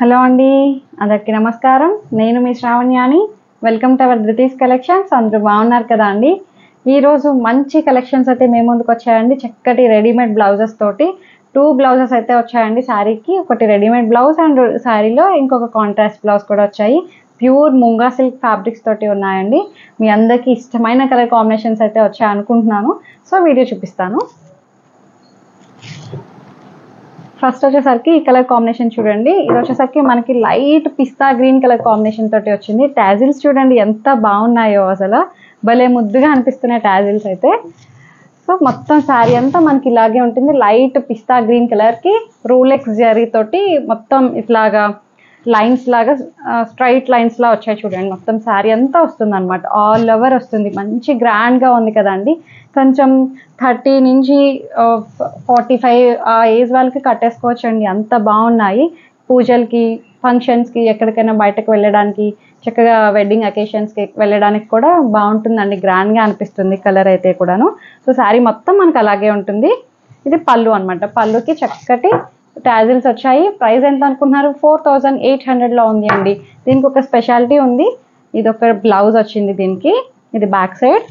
hello అండి అందరికీ నమస్కారం నేను మీ శ్రావణ్యాని welcome to our Dhruti's collections అందరూ బాగున్నారు కదా అండి ఈరోజు మంచి కలెక్షన్స్ అయితే మేము ముందుకు వచ్చాయండి చక్కటి రెడీమేడ్ బ్లౌజెస్ తోటి టూ బ్లౌజెస్ అయితే వచ్చాయండి శారీకి ఒకటి రెడీమేడ్ బ్లౌజ్ అండ్ శారీలో ఇంకొక కాంట్రాస్ట్ బ్లౌజ్ కూడా వచ్చాయి ప్యూర్ ముంగా సిల్క్ ఫ్యాబ్రిక్స్ తోటి ఉన్నాయండి మీ అందరికీ ఇష్టమైన కలర్ కాంబినేషన్స్ అయితే వచ్చాయి అనుకుంటున్నాను సో వీడియో చూపిస్తాను ఫస్ట్ వచ్చేసరికి ఈ కలర్ కాంబినేషన్ చూడండి ఇది వచ్చేసరికి మనకి light pista green colour combination తోటి వచ్చింది టాజిల్స్ చూడండి ఎంత బాగున్నాయో అసలు భలే ముద్దుగా అనిపిస్తున్నాయి టాజిల్స్ అయితే సో మొత్తం శారీ అంతా మనకి ఇలాగే ఉంటుంది లైట్ పిస్తా గ్రీన్ కలర్కి రూలెక్స్ జరీ తోటి మొత్తం ఇట్లాగా లైన్స్ లాగా స్ట్రైట్ లైన్స్ లా వచ్చాయి చూడండి మొత్తం శారీ అంతా వస్తుంది అనమాట ఆల్ ఓవర్ వస్తుంది మంచి గ్రాండ్గా ఉంది కదండి కొంచెం థర్టీ నుంచి ఫార్టీ ఫైవ్ ఆ ఏజ్ వాళ్ళకి కట్టేసుకోవచ్చు అండి అంత బాగున్నాయి పూజలకి ఫంక్షన్స్కి ఎక్కడికైనా బయటకు వెళ్ళడానికి చక్కగా వెడ్డింగ్ అకేషన్స్కి వెళ్ళడానికి కూడా బాగుంటుందండి గ్రాండ్గా అనిపిస్తుంది కలర్ అయితే కూడాను సో శారీ మొత్తం మనకు అలాగే ఉంటుంది ఇది పళ్ళు అనమాట పళ్ళుకి చక్కటి టాజిల్స్ వచ్చాయి ప్రైస్ ఎంత అనుకుంటున్నారు ఫోర్ థౌజండ్ ఎయిట్ హండ్రెడ్లో ఉంది అండి దీనికి ఒక స్పెషాలిటీ ఉంది ఇది ఒక బ్లౌజ్ వచ్చింది దీనికి ఇది బ్యాక్ సైడ్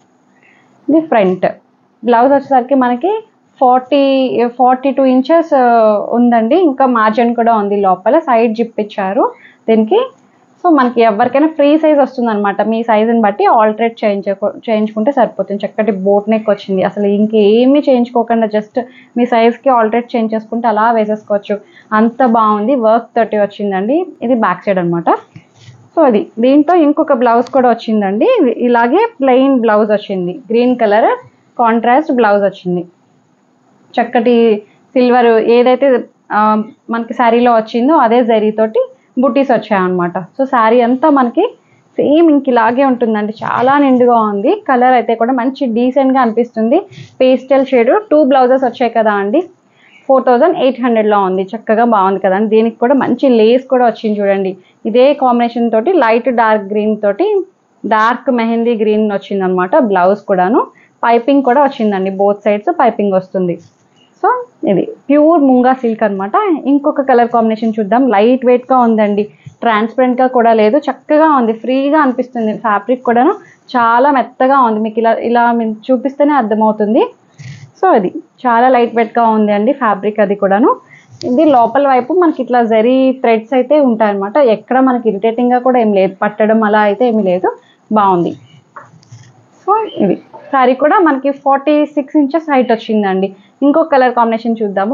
ఇది ఫ్రంట్ బ్లౌజ్ వచ్చేసరికి మనకి ఫార్టీ ఫార్టీ టూ ఇంచెస్ ఉందండి ఇంకా మార్జిన్ కూడా ఉంది లోపల సైడ్ జిప్ ఇచ్చారు దీనికి సో మనకి ఎవరికైనా ఫ్రీ సైజ్ వస్తుంది అనమాట మీ సైజుని బట్టి ఆల్టరేట్ చేయించ చేయించుకుంటే సరిపోతుంది చక్కటి బోట్ నెక్ వచ్చింది అసలు ఇంకేమీ చేయించుకోకుండా జస్ట్ మీ సైజ్కి ఆల్టరేట్ చేంజ్ చేసుకుంటే అలా వేసేసుకోవచ్చు అంత బాగుంది వర్క్ తోటి వచ్చిందండి ఇది బ్యాక్ సైడ్ అనమాట సో అది దీంతో ఇంకొక బ్లౌజ్ కూడా వచ్చిందండి ఇది ఇలాగే ప్లెయిన్ బ్లౌజ్ వచ్చింది గ్రీన్ కలర్ కాంట్రాస్ట్ బ్లౌజ్ వచ్చింది చక్కటి సిల్వర్ ఏదైతే ఆ, మనకి శారీలో వచ్చిందో అదే జరీతోటి బుటీస్ వచ్చాయన్నమాట సో శారీ అంతా మనకి సేమ్ ఇంక ఇలాగే ఉంటుందండి చాలా నిండుగా ఉంది కలర్ అయితే కూడా మంచి డీసెంట్గా అనిపిస్తుంది పేస్టల్ షేడ్ టూ బ్లౌజెస్ వచ్చాయి కదా అండి ఫోర్ థౌజండ్ ఎయిట్ హండ్రెడ్లో ఉంది చక్కగా బాగుంది కదా దీనికి కూడా మంచి లేస్ కూడా వచ్చింది చూడండి ఇదే కాంబినేషన్ తోటి లైట్ డార్క్ గ్రీన్ తోటి డార్క్ మెహందీ గ్రీన్ వచ్చింది అనమాట బ్లౌజ్ కూడాను పైపింగ్ కూడా వచ్చిందండి బోత్ సైడ్స్ పైపింగ్ వస్తుంది సో ఇది ప్యూర్ ముంగా సిల్క్ అనమాట ఇంకొక కలర్ కాంబినేషన్ చూద్దాం లైట్ వెయిట్గా ఉందండి ట్రాన్స్పరెంట్గా కూడా లేదు చక్కగా ఉంది ఫ్రీగా అనిపిస్తుంది ఫ్యాబ్రిక్ కూడాను చాలా మెత్తగా ఉంది మీకు ఇలా ఇలా మీకు చూపిస్తేనే అర్థమవుతుంది సో ఇది చాలా లైట్ వెయిట్గా ఉంది అండి ఫ్యాబ్రిక్ అది కూడాను ఇది లోపల వైపు మనకి ఇట్లా జరీ థ్రెడ్స్ అయితే ఉంటాయన్నమాట ఎక్కడ మనకి ఇరిటేటింగ్గా కూడా ఏం లేదు పట్టడం అలా అయితే ఏమీ లేదు బాగుంది సో ఇది శారీ కూడా మనకి ఫార్టీ సిక్స్ ఇంచెస్ హైట్ వచ్చిందండి ఇంకొక కలర్ కాంబినేషన్ చూద్దాము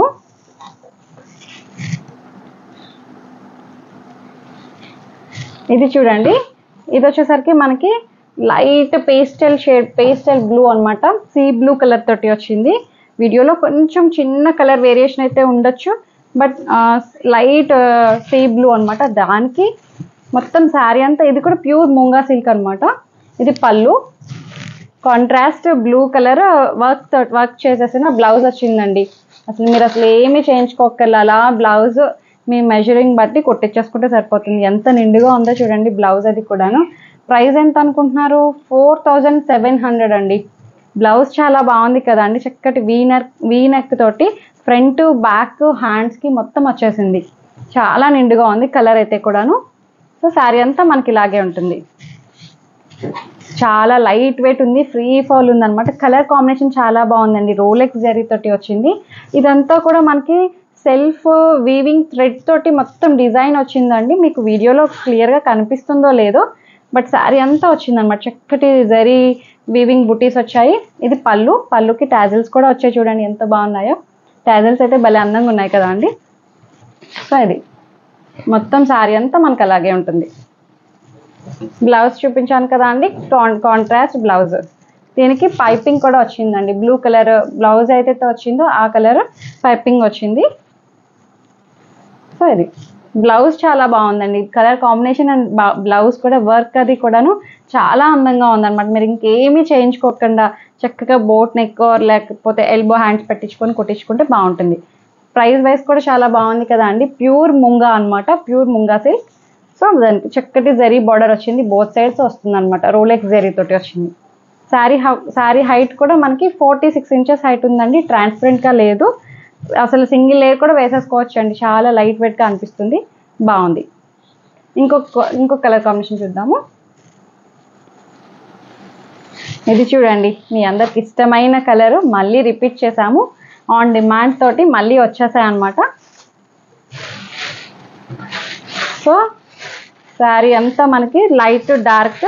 ఇది చూడండి ఇది వచ్చేసరికి మనకి light pastel shade pastel blue అన్నమాట సీ బ్లూ కలర్ తోటి వచ్చింది వీడియోలో కొంచెం చిన్న కలర్ వేరియేషన్ అయితే ఉండొచ్చు బట్ లైట్ సీ బ్లూ అన్నమాట దానికి మొత్తం శారీ అంతా ఇది కూడా ప్యూర్ ముంగా సిల్క్ అన్నమాట ఇది పళ్ళు contrast blue colour work work చేసేసిన బ్లౌజ్ వచ్చిందండి అసలు మీరు అసలు ఏమీ చేయించుకోకర్లా అలా బ్లౌజ్ మీ మెజరింగ్ బట్టి కుట్టించేసుకుంటే సరిపోతుంది ఎంత నిండుగా ఉందో చూడండి బ్లౌజ్ అది కూడాను ప్రైస్ ఎంత అనుకుంటున్నారు ఫోర్ థౌజండ్ సెవెన్ హండ్రెడ్ అండి బ్లౌజ్ చాలా బాగుంది కదండి చక్కటి వీనర్ వీనెక్ తోటి ఫ్రంట్ బ్యాక్ హ్యాండ్స్కి మొత్తం వచ్చేసింది చాలా నిండుగా ఉంది కలర్ అయితే కూడాను సో శారీ అంతా మనకి ఇలాగే ఉంటుంది చాలా లైట్ వెయిట్ ఉంది ఫ్రీ ఫాల్ ఉంది అనమాట కలర్ కాంబినేషన్ చాలా బాగుందండి రోలెక్స్ జరీ తోటి వచ్చింది ఇదంతా కూడా మనకి సెల్ఫ్ వీవింగ్ థ్రెడ్ తోటి మొత్తం డిజైన్ వచ్చిందండి మీకు వీడియోలో క్లియర్గా కనిపిస్తుందో లేదో బట్ శారీ అంతా వచ్చిందనమాట చక్కటి జరీ వీవింగ్ బుటీస్ వచ్చాయి ఇది పళ్ళు పళ్ళుకి టాజిల్స్ కూడా వచ్చాయి చూడండి ఎంత బాగున్నాయో టాజిల్స్ అయితే భలే అందంగా ఉన్నాయి కదా అండి సో ఇది మొత్తం శారీ అంతా మనకు అలాగే ఉంటుంది బ్లౌజ్ చూపించాను కదా అండి కాంట్రాస్ట్ బ్లౌజ్ దీనికి పైపింగ్ కూడా వచ్చిందండి బ్లూ కలర్ బ్లౌజ్ అయితే వచ్చిందో ఆ కలర్ పైపింగ్ వచ్చింది సో ఇది బ్లౌజ్ చాలా బాగుందండి కలర్ కాంబినేషన్ అండ్ బ్లౌజ్ కూడా వర్క్ అది కూడాను చాలా అందంగా ఉందన్నమాట మీరు ఇంకేమీ చేయించుకోకుండా చక్కగా బోట్ నెక్ లేకపోతే ఎల్బో హ్యాండ్స్ పెట్టించుకొని కుట్టించుకుంటే బాగుంటుంది ప్రైస్ వైజ్ కూడా చాలా బాగుంది కదా అండి ప్యూర్ ముంగా అన్నమాట ప్యూర్ ముంగా సిల్క్ సో దానికి చక్కటి జరీ బార్డర్ వచ్చింది బోత్ సైడ్స్ వస్తుంది అనమాట రోలెక్స్ జరీ తోటి వచ్చింది శారీ శారీ హైట్ కూడా మనకి ఫార్టీ సిక్స్ ఇంచెస్ హైట్ ఉందండి ట్రాన్స్పరెంట్గా లేదు అసలు సింగిల్ లేయర్ కూడా వేసేసుకోవచ్చు అండి చాలా లైట్ వెయిట్గా అనిపిస్తుంది బాగుంది ఇంకొక ఇంకొక కలర్ కాంబినేషన్ చూద్దాము ఇది చూడండి మీ అందరికి ఇష్టమైన కలర్ మళ్ళీ రిపీట్ చేసాము ఆన్ డిమాండ్ తోటి మళ్ళీ వచ్చేసాయి అనమాట సో శారీ అంతా మనకి light dark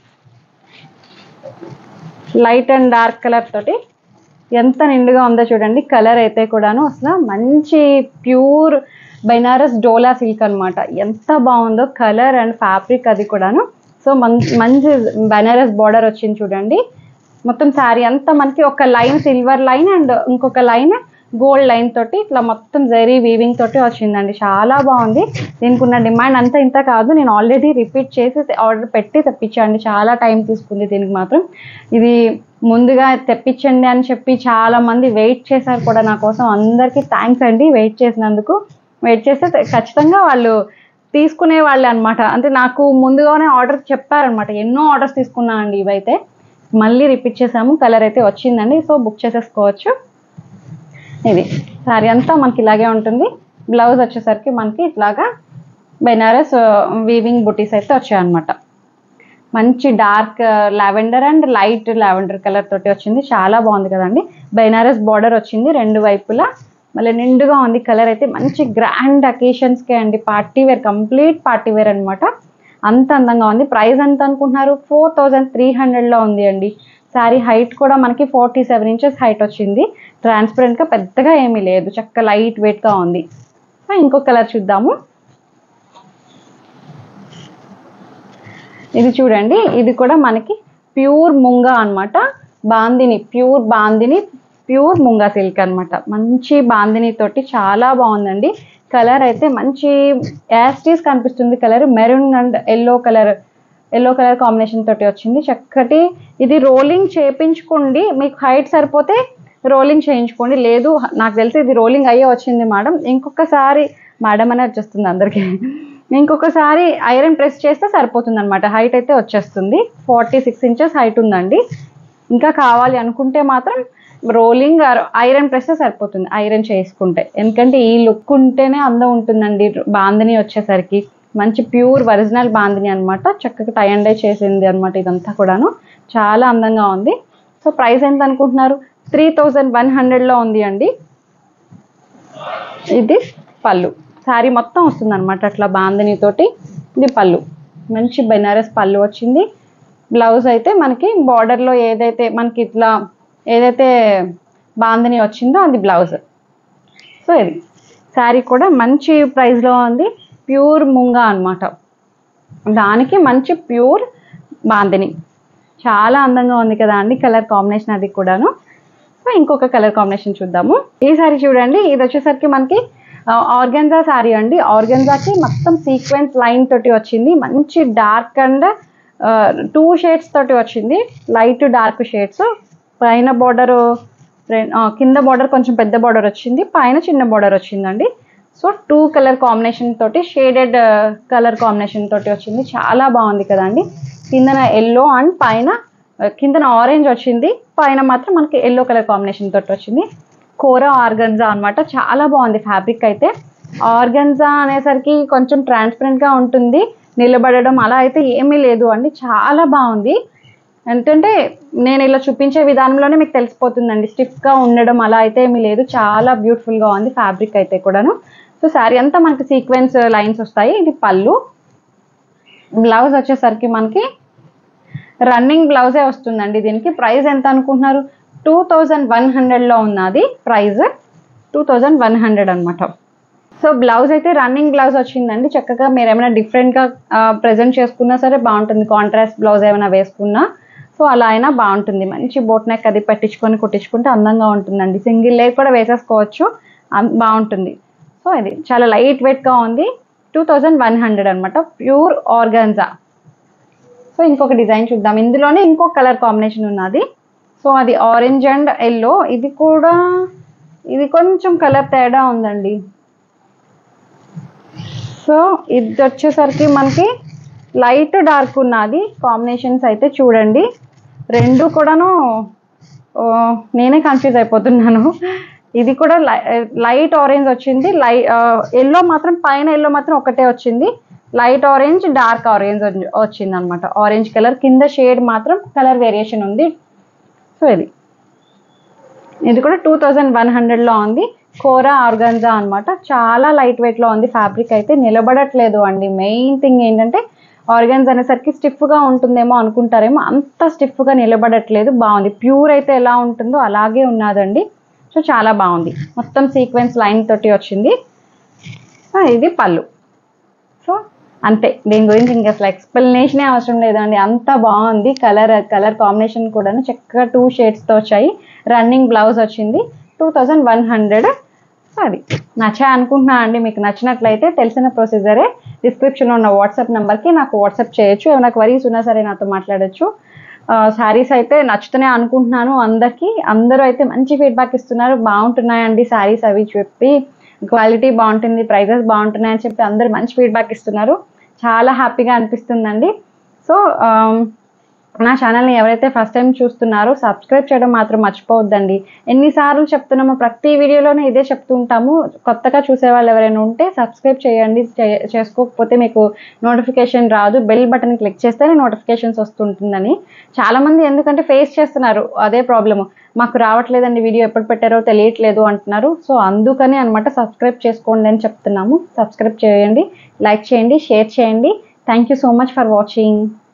light and dark colour తోటి ఎంత నిండుగా ఉందో చూడండి కలర్ అయితే కూడాను అసలు మంచి ప్యూర్ బెనారస్ డోలా సిల్క్ అన్నమాట ఎంత బాగుందో కలర్ అండ్ ఫ్యాబ్రిక్ అది కూడాను సో మం- మంచి బెనారస్ బార్డర్ వచ్చింది చూడండి మొత్తం శారీ అంతా మనకి ఒక లైన్ సిల్వర్ లైన్ అండ్ ఇంకొక లైన్ గోల్డ్ లైన్ తోటి ఇట్లా మొత్తం జరీ వీవింగ్ తోటి వచ్చిందండి చాలా బాగుంది దీనికి ఉన్న డిమాండ్ అంతా ఇంత కాదు నేను ఆల్రెడీ రిపీట్ చేసి ఆర్డర్ పెట్టి తెప్పించండి చాలా టైం తీసుకుంది దీనికి మాత్రం ఇది ముందుగా తెప్పించండి అని చెప్పి చాలా మంది వెయిట్ చేశారు కూడా నా కోసం అందరికీ థ్యాంక్స్ అండి వెయిట్ చేసినందుకు వెయిట్ చేస్తే ఖచ్చితంగా వాళ్ళు తీసుకునే వాళ్ళే అనమాట అంటే నాకు ముందుగానే ఆర్డర్ చెప్పారనమాట ఎన్నో ఆర్డర్స్ తీసుకున్నానండి ఇవైతే మళ్ళీ రిపీట్ చేసాము కలర్ అయితే వచ్చిందండి సో బుక్ చేసేసుకోవచ్చు ఇది శారీ అంతా మనకి ఇలాగే ఉంటుంది బ్లౌజ్ వచ్చేసరికి మనకి ఇట్లాగా బెనారస్ వీవింగ్ బుటీస్ అయితే వచ్చాయన్నమాట మంచి dark lavender and light lavender colour తోటి వచ్చింది చాలా బాగుంది కదండి బెనారస్ బార్డర్ వచ్చింది రెండు వైపులా మళ్ళీ నిండుగా ఉంది కలర్ అయితే మంచి గ్రాండ్ అకేషన్స్కే అండి party wear complete party wear అనమాట అంత అందంగా ఉంది ప్రైస్ ఎంత అనుకుంటున్నారు ఫోర్ థౌజండ్ త్రీ హండ్రెడ్లో ఉంది అండి శారీ హైట్ కూడా మనకి ఫార్టీ సెవెన్ ఇంచెస్ హైట్ వచ్చింది ట్రాన్స్పరెంట్గా పెద్దగా ఏమీ లేదు చక్క లైట్ వెయిట్గా ఉంది సో ఇంకో కలర్ చూద్దాము ఇది చూడండి ఇది కూడా మనకి ప్యూర్ ముంగా అన్నమాట bandhani pure bandhani pure munga silk అన్నమాట మంచి బాందిని తోటి చాలా బాగుందండి కలర్ అయితే మంచి యాస్టీస్ కనిపిస్తుంది colour maroon and yellow colour yellow colour combination తోటి వచ్చింది చక్కటి ఇది రోలింగ్ చేపించుకోండి మీకు హైట్ సరిపోతే రోలింగ్ చేయించుకోండి లేదు నాకు తెలిసి ఇది రోలింగ్ అయ్యే వచ్చింది మేడం ఇంకొకసారి మేడం అనే వచ్చేస్తుంది అందరికీ ఇంకొకసారి ఐరన్ ప్రెస్ చేస్తే సరిపోతుంది అనమాట హైట్ అయితే వచ్చేస్తుంది ఫార్టీ సిక్స్ ఇంచెస్ హైట్ ఉందండి ఇంకా కావాలి అనుకుంటే మాత్రం రోలింగ్ ఐరన్ ప్రెస్ సరిపోతుంది ఐరన్ చేసుకుంటే ఎందుకంటే ఈ లుక్ ఉంటేనే అందం ఉంటుందండి బాందిని వచ్చేసరికి మంచి ప్యూర్ ఒరిజినల్ బాందిని అనమాట చక్కగా టై అండ్ డై చేసింది అనమాట ఇదంతా కూడాను చాలా అందంగా ఉంది సో ప్రైస్ ఎంత అనుకుంటున్నారు త్రీ థౌజండ్ వన్ హండ్రెడ్లో ఉంది అండి ఇది పళ్ళు శారీ మొత్తం వస్తుంది అనమాట అట్లా బాందిని తోటి ఇది పళ్ళు మంచి బెనారస్ పళ్ళు వచ్చింది బ్లౌజ్ అయితే మనకి బార్డర్లో ఏదైతే మనకి ఇట్లా ఏదైతే బాందిని వచ్చిందో అది బ్లౌజ్ సో ఇది శారీ కూడా మంచి ప్రైస్లో ఉంది ప్యూర్ ముంగా అన్నమాట దానికి మంచి ప్యూర్ బాందిని చాలా అందంగా ఉంది కదా అండి కలర్ కాంబినేషన్ అది కూడాను సో ఇంకొక కలర్ కాంబినేషన్ చూద్దాము ఈ సారీ చూడండి ఇది వచ్చేసరికి మనకి ఆర్గెన్జా శారీ అండి ఆర్గెన్జాకి మొత్తం సీక్వెన్స్ లైన్ తోటి వచ్చింది మంచి డార్క్ అండ్ టూ షేడ్స్ తోటి వచ్చింది లైట్ డార్క్ షేడ్స్ పైన బార్డర్ కింద బార్డర్ కొంచెం పెద్ద బార్డర్ వచ్చింది పైన చిన్న బార్డర్ వచ్చిందండి సో టూ కలర్ కాంబినేషన్ తోటి షేడెడ్ కలర్ కాంబినేషన్ తోటి వచ్చింది చాలా బాగుంది కదండి కిందన ఎల్లో అండ్ పైన ఆ, కిందన ఆరెంజ్ వచ్చింది పైన మాత్రం మనకి ఎల్లో కలర్ కాంబినేషన్ తోటి వచ్చింది కోర ఆర్గన్జా అన్నమాట చాలా బాగుంది ఫ్యాబ్రిక్ అయితే ఆర్గన్జా అనేసరికి కొంచెం ట్రాన్స్పరెంట్ గా ఉంటుంది నిలబడడం అలా అయితే ఏమీ లేదు అండి చాలా బాగుంది ఎందుకంటే నేను ఇలా చూపించే విధానంలోనే మీకు తెలిసిపోతుందండి స్టిఫ్ గా ఉండడం అలా అయితే ఏమీ లేదు చాలా బ్యూటిఫుల్ గా ఉంది ఫ్యాబ్రిక్ అయితే కూడాను సో శారీ అంతా మనకి సీక్వెన్స్ లైన్స్ వస్తాయి ఇది పళ్ళు బ్లౌజ్ వచ్చేసరికి మనకి రన్నింగ్ బ్లౌజే వస్తుందండి దీనికి ప్రైస్ ఎంత అనుకుంటున్నారు టూ థౌజండ్ వన్ హండ్రెడ్లో ఉన్నది price two thousand one hundred అనమాట సో బ్లౌజ్ అయితే రన్నింగ్ బ్లౌజ్ వచ్చిందండి చక్కగా మీరు ఏమైనా డిఫరెంట్గా ప్రజెంట్ చేసుకున్నా సరే బాగుంటుంది కాంట్రాస్ట్ బ్లౌజ్ ఏమైనా వేసుకున్నా సో అలా అయినా బాగుంటుంది మంచి బోట్ నెక్ అది పెట్టించుకొని కుట్టించుకుంటే అందంగా ఉంటుందండి సింగిల్ లేయర్ కూడా వేసేసుకోవచ్చు అం- బాగుంటుంది సో ఇది చాలా లైట్ వెయిట్గా ఉంది టూ థౌజండ్ వన్ హండ్రెడ్ అనమాట ప్యూర్ ఆర్గాన్జా సో ఇంకొక డిజైన్ చూద్దాం ఇందులోనే ఇంకొక కలర్ కాంబినేషన్ ఉన్నది సో అది ఆరెంజ్ అండ్ ఎల్లో ఇది కూడా ఇది కొంచెం కలర్ తేడా ఉందండి సో ఇది వచ్చేసరికి మనకి లైట్ డార్క్ ఉన్నది కాంబినేషన్స్ అయితే చూడండి రెండు కూడాను ఓ, నేనే కన్ఫ్యూజ్ అయిపోతున్నాను ఇది కూడా లైట్ ఆరెంజ్ వచ్చింది లై ఎల్లో మాత్రం పైన ఎల్లో మాత్రం ఒకటే వచ్చింది లైట్ ఆరెంజ్ డార్క్ ఆరెంజ్ వచ్చింది అనమాట ఆరెంజ్ కలర్ కింద షేడ్ మాత్రం కలర్ వేరియేషన్ ఉంది సో ఇది ఇది కూడా టూ థౌజండ్ వన్ హండ్రెడ్లో ఉంది కోరా ఆర్గంజా అన్నమాట చాలా లైట్ వెయిట్లో ఉంది ఫ్యాబ్రిక్ అయితే నిలబడట్లేదు అండి మెయిన్ థింగ్ ఏంటంటే ఆర్గన్స్ అనేసరికి స్టిఫ్గా ఉంటుందేమో అనుకుంటారేమో అంత స్టిఫ్గా నిలబడట్లేదు బాగుంది ప్యూర్ అయితే ఎలా ఉంటుందో అలాగే ఉన్నదండి సో చాలా బాగుంది మొత్తం సీక్వెన్స్ లైన్ తోటి వచ్చింది ఆ, ఇది పళ్ళు సో అంతే దీని గురించి ఇంకా అసలు ఎక్స్ప్లెనేషనే అవసరం లేదండి అంత బాగుంది కలర్ కలర్ కాంబినేషన్ కూడాను చక్కగా టూ షేడ్స్తో వచ్చాయి రన్నింగ్ బ్లౌజ్ వచ్చింది టూ థౌజండ్ వన్ హండ్రెడ్ అది నచ్చా అనుకుంటున్నా అండి మీకు నచ్చినట్లయితే తెలిసిన ప్రొసీజరే డిస్క్రిప్షన్లో ఉన్న వాట్సాప్ నెంబర్కి నాకు వాట్సాప్ చేయొచ్చు ఏమైనా క్వరీస్ ఉన్నా సరే నాతో మాట్లాడొచ్చు శారీస్ అయితే నచ్చుతూనే అనుకుంటున్నాను అందరికీ అందరూ అయితే మంచి ఫీడ్బ్యాక్ ఇస్తున్నారు బాగుంటున్నాయండి శారీస్ అవి చెప్పి క్వాలిటీ బాగుంటుంది ప్రైజెస్ బాగుంటున్నాయి అని చెప్పి అందరూ మంచి ఫీడ్బ్యాక్ ఇస్తున్నారు చాలా హ్యాపీగా అనిపిస్తుందండి సో నా ఛానల్ని ఎవరైతే ఫస్ట్ టైం చూస్తున్నారో సబ్స్క్రైబ్ చేయడం మాత్రం మర్చిపోవద్దండి ఎన్నిసార్లు చెప్తున్నామో ప్రతి వీడియోలోనే ఇదే చెప్తుంటాము కొత్తగా చూసే వాళ్ళు ఎవరైనా ఉంటే సబ్స్క్రైబ్ చేయండి చే- చేసుకోకపోతే మీకు నోటిఫికేషన్ రాదు బెల్ బటన్ క్లిక్ చేస్తేనే నోటిఫికేషన్స్ వస్తుంటుందని చాలామంది ఎందుకంటే ఫేస్ చేస్తున్నారు అదే ప్రాబ్లము మాకు రావట్లేదండి వీడియో ఎప్పుడు పెట్టారో తెలియట్లేదు అంటున్నారు సో అందుకని అనమాట సబ్స్క్రైబ్ చేసుకోండి అని చెప్తున్నాము సబ్స్క్రైబ్ చేయండి లైక్ చేయండి షేర్ చేయండి thank you so much for watching